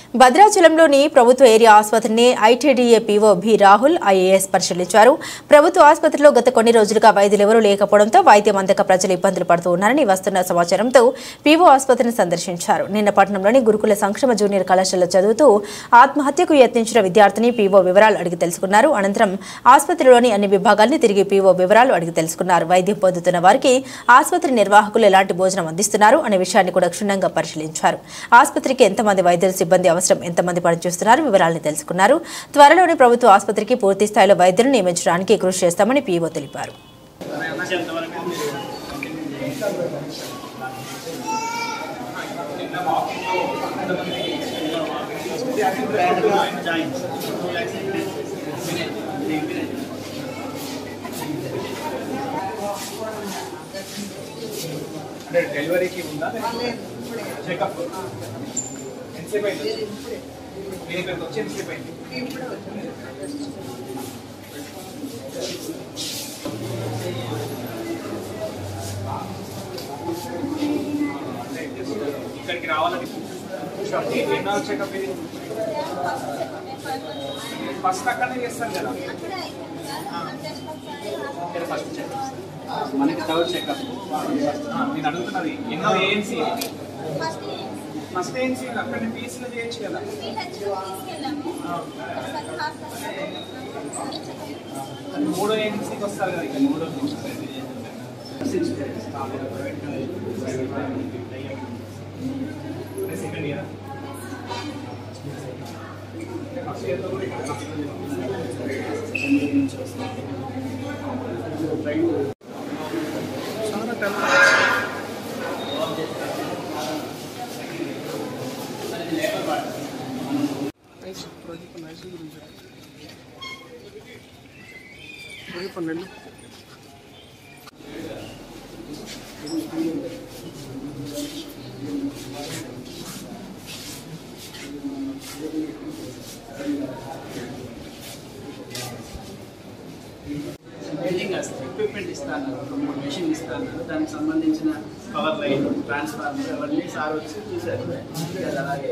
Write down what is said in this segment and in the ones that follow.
భద్రాచలంలోని ప్రభుత్వ ఏరియా ఆసుపత్రిని ITDA PO B Rahul IAS పరిశీలించారు ప్రభుత్వ ఆసుపత్రిలో గత కొన్ని రోజులుగా వైద్యులు ఎవరూ లేకపోవడంతో వైద్యం అందక ప్రజలు ఇబ్బందులు పడుతూ ఉన్నారని వస్తున్న సమాచారంతో పీఓ ఆసుపత్రిని సందర్శించారు నిన్న పట్టణంలోని గురుకుల సంక్షేమ జూనియర్ కళాశాలలో చదువుతూ ఆత్మహత్యకు యత్నించిన విద్యార్థిని పీఓ వివరాలు అడిగి తెలుసుకున్నారు అనంతరం ఆసుపత్రిలోని అన్ని విభాగాల్ని తిరిగి పీఓ వివరాలు అడిగి తెలుసుకున్నారు వైద్యం పొందుతున్న వారికి ఆసుపత్రి నిర్వాహకులు ఎలాంటి భోజనం అందిస్తున్నారు అనే విషయాన్ని కూడా క్షుణ్ణంగా పరిశీలించారు ఆసుపత్రికి ఎంతమంది వైద్యుల సిబ్బంది అవసరం ఎంతమంది పనిచేస్తున్నారు వివరాలను తెలుసుకున్నారు త్వరలోనే ప్రభుత్వ ఆసుపత్రికి పూర్తి స్థాయిలో వైద్యులను నియమించడానికి కృషి చేస్తామని పీఓ తెలిపారు అంటే డెలివరీకి ఉందా చెకప్ ఎంతసేపు అయింది నేను ఇక్కడికి వచ్చి ఎంతసేపు అయింది అంటే ఇక్కడికి రావాలని ఎన్నో చెకప్ ఇది ఫస్ట్ అక్కడనే చేస్తాను కదా ఫస్ట్ చెకప్ మనకి థర్డ్ చెకప్ నేను అడుగుతున్నది ఎన్నో ఏఎన్సీ ఫస్ట్ ఏఎన్సీ అక్కడ పీసీలో చేయొచ్చు కదా అది మూడో ఏఎన్సీకి వస్తారు కదా ఇక్కడ మూడో సెకండ్ ఇయర్ ఫస్ట్ ఇయర్లో కూడా ఇక్కడ బిల్డింగ్ వస్తుంది ఎక్విప్మెంట్ ఇస్తాను మూడు మెషిన్ ఇస్తాను దానికి సంబంధించిన పవర్ లైన్ ట్రాన్స్ఫార్మర్ అవన్నీ సార్ వచ్చి చూశారు అది అలాగే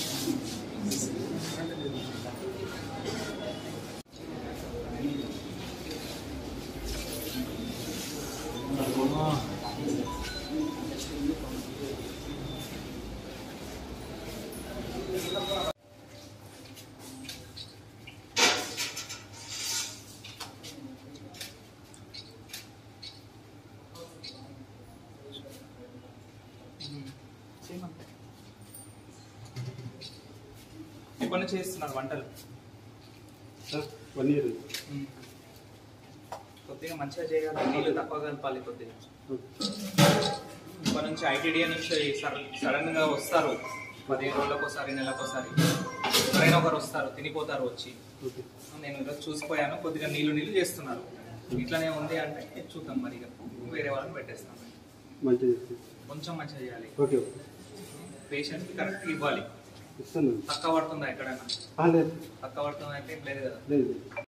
ఎప్పటి నుంచి చేస్తున్నారు వంటలు వన్ ఇయర్ కొద్దిగా మంచిగా చేయాలి నీళ్ళు తక్కువ కలపాలి కొద్దిగా ఇప్పటి నుంచి ఐటీడీఏ నుంచి సడన్ గా వస్తారు పదిహేను రోజులకు ఒకసారి నెలకు ఒకసారి ఎవరైనా ఒకరు వస్తారు తినిపోతారు వచ్చి నేను ఈరోజు చూసిపోయాను కొద్దిగా నీళ్లు నీళ్లు చేస్తున్నారు ఇట్లనే ఉంది అంటే చూద్దాం మరి ఇక వేరే వాళ్ళని పెట్టేస్తాం మంచిది కొంచెం మంచిగా చేయాలి ఓకే పేషెంట్ కి కరెక్ట్ ఇవ్వాలి ఇస్తాను తక్కువ పడుతుందా ఎక్కడైనా ఆ, లేదు తక్కువ పడుతుందా అంటే ఏం లేదు కదా లేదు